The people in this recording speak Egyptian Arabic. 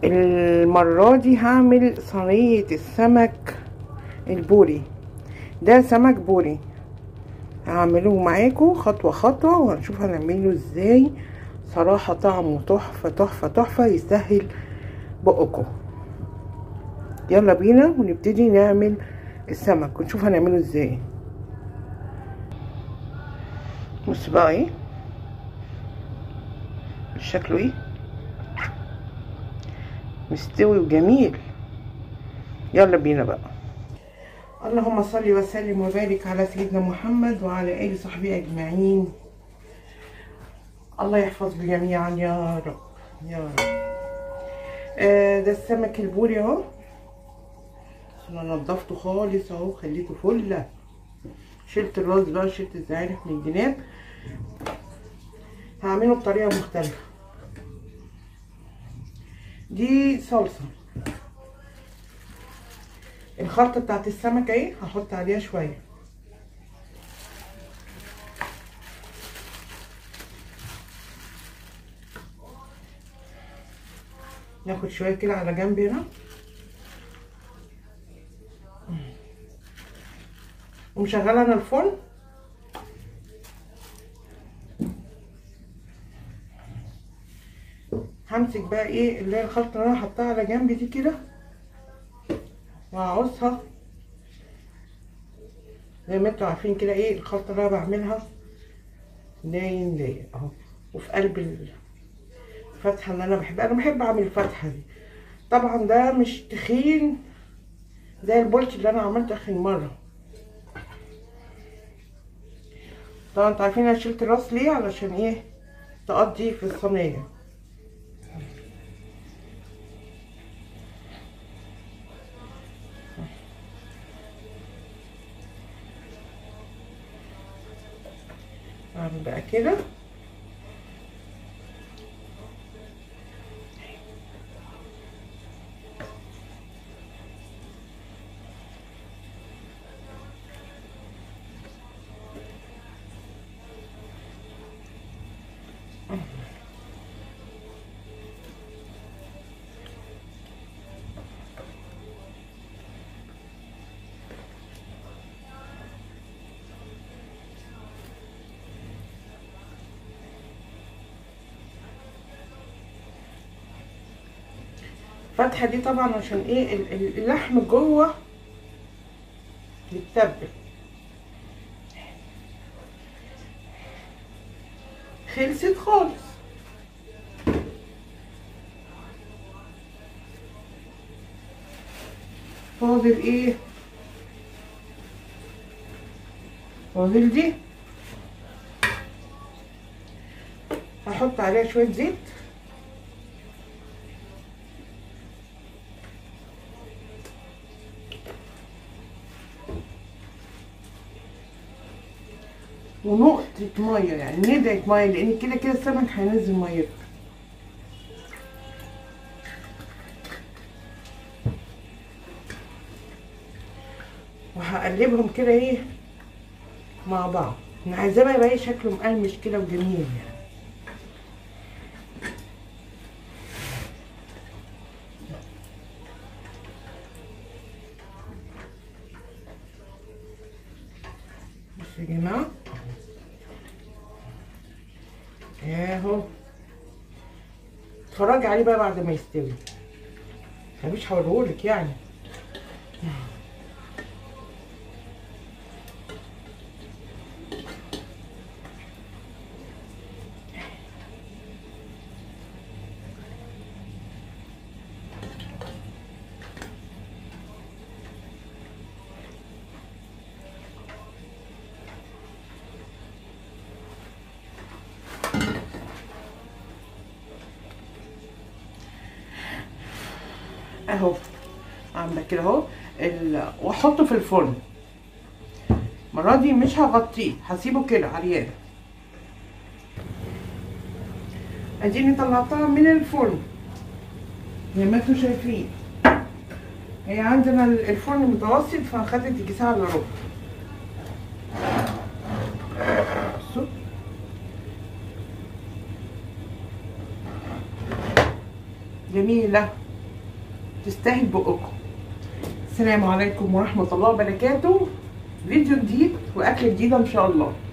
المرة دي هعمل صينية السمك البوري ده سمك بوري هعمله معاكم خطوة خطوة وهنشوف هنعمله ازاي صراحة طعمه تحفة تحفة تحفة يستاهل بقكم يلا بينا ونبتدي نعمل السمك ونشوف هنعمله ازاي بص بقى ايه شكله ايه مستوي وجميل يلا بينا بقى اللهم صل وسلم وبارك على سيدنا محمد وعلى اله وصحبه اجمعين الله يحفظكم جميعا يا رب يا رب آه ده السمك البوري اهو انا نضفته خالص اهو خليته فله شلت الراس بقى شلت الزعانف من الجناب هعمله بطريقه مختلفه دي صلصه الخلطه بتاعت السمك اهي هحط عليها شويه ناخد شويه كده على جنب هنا ومشغله انا الفرن همسك بقى ايه اللي هي الخلطه اللي انا حطاها على جنب دي كده وهعوزها زي ما انتوا عارفين كده ايه الخلطه اللي انا بعملها لاين لاين اهو وفي قلب الفتحه اللي انا بحبها انا بحب اعمل الفتحه دي طبعا ده مش تخين زي البولت اللي انا عملته اخر مره طبعا انتوا عارفين انا شلت الراس ليه علشان ايه تقضي في الصينيه اعمل بقى كده الفتحه دي طبعا عشان ايه اللحم جوه يتبل خلصت خالص فاضل ايه فاضل دي هحط عليها شويه زيت ونقطة مية يعني ندعة مية لأن كده كده السمك هينزل ميته وهقلبهم كده ايه مع بعض انا عايزاه بقى يبقى شكله مقرمش كده وجميل يعني بصوا يا جماعه اهو اتفرجي عليه بقى بعد ما يستوي مش هوريهولك يعني اهو عامله كده اهو ال- واحطه في الفرن المره دي مش هغطيه هسيبه كده عريان اديني طلعتها من الفرن زي ما انتوا شايفين هي عندنا ال- الفرن متوسط فاخدت يجي ساعه الا ربع بصوا جميله تستاهل بقكم السلام عليكم ورحمه الله وبركاته فيديو جديد واكله جديده ان شاء الله